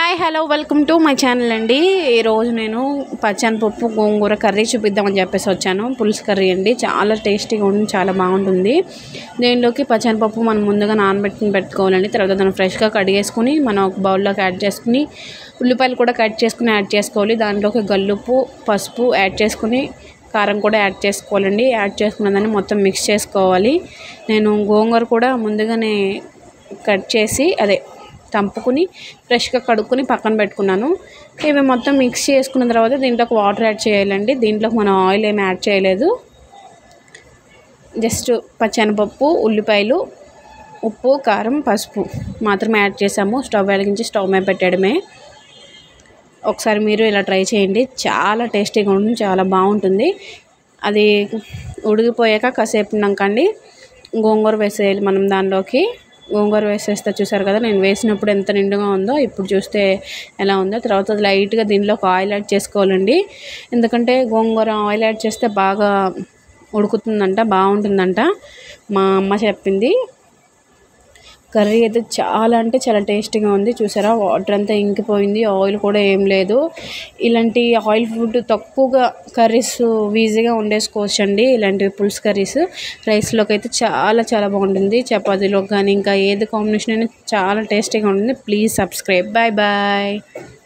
hi hello welcome to my channel అండి ఈరోజు నేను పచ్చనిపప్పు గోంగూర కర్రీ చూపిద్దామని చెప్పేసి వచ్చాను పులుసు కర్రీ అండి చాలా టేస్టీగా ఉంది చాలా బాగుంటుంది దీనిలోకి పచ్చనిపప్పు మనం ముందుగా నానబెట్టుకుని పెట్టుకోవాలండి తర్వాత దాన్ని ఫ్రెష్గా కడిగేసుకుని మనం ఒక బౌల్లోకి యాడ్ చేసుకుని ఉల్లిపాయలు కూడా కట్ చేసుకుని యాడ్ చేసుకోవాలి దాంట్లోకి గల్లుప్పు పసుపు యాడ్ చేసుకుని కారం కూడా యాడ్ చేసుకోవాలండి యాడ్ చేసుకున్న దాన్ని మొత్తం మిక్స్ చేసుకోవాలి నేను గోంగూర కూడా ముందుగానే కట్ చేసి అదే తంపుకుని ఫ్రెష్గా కడుక్కొని పక్కన పెట్టుకున్నాను ఇవి మొత్తం మిక్స్ చేసుకున్న తర్వాత దీంట్లోకి వాటర్ యాడ్ చేయాలండి దీంట్లోకి మనం ఆయిల్ ఏమి యాడ్ చేయలేదు జస్ట్ పచ్చెనపప్పు ఉల్లిపాయలు ఉప్పు కారం పసుపు మాత్రమే యాడ్ చేసాము స్టవ్ వెలిగించి స్టవ్ మీద పెట్టడమే ఒకసారి మీరు ఇలా ట్రై చేయండి చాలా టేస్టీగా ఉంటుంది చాలా బాగుంటుంది అది ఉడికిపోయాక కాసేపు ఉన్నాకండి గోంగూర వేసేయాలి మనం దానిలోకి గోంగూర వేసేస్తే చూసారు కదా నేను వేసినప్పుడు ఎంత నిండుగా ఉందో ఇప్పుడు చూస్తే ఎలా ఉందో తర్వాత అది లైట్గా దీనిలో ఒక ఆయిల్ యాడ్ చేసుకోవాలండి ఎందుకంటే గోంగూర ఆయిల్ యాడ్ చేస్తే బాగా ఉడుకుతుందంట బాగుంటుందంట మా అమ్మ చెప్పింది కర్రీ అయితే చాలా అంటే చాలా టేస్టీగా ఉంది చూసారా వాటర్ అంతా ఇంకిపోయింది ఆయిల్ కూడా ఏం లేదు ఇలాంటి ఆయిల్ ఫుడ్ తక్కువగా కర్రీస్ ఈజీగా వండేసుకోవచ్చు అండి ఇలాంటి పులుసు కర్రీస్ రైస్లోకి అయితే చాలా చాలా బాగుంటుంది చపాతీలోకి కానీ ఇంకా ఏది కాంబినేషన్ అయినా చాలా టేస్టీగా ఉంటుంది ప్లీజ్ సబ్స్క్రైబ్ బాయ్ బాయ్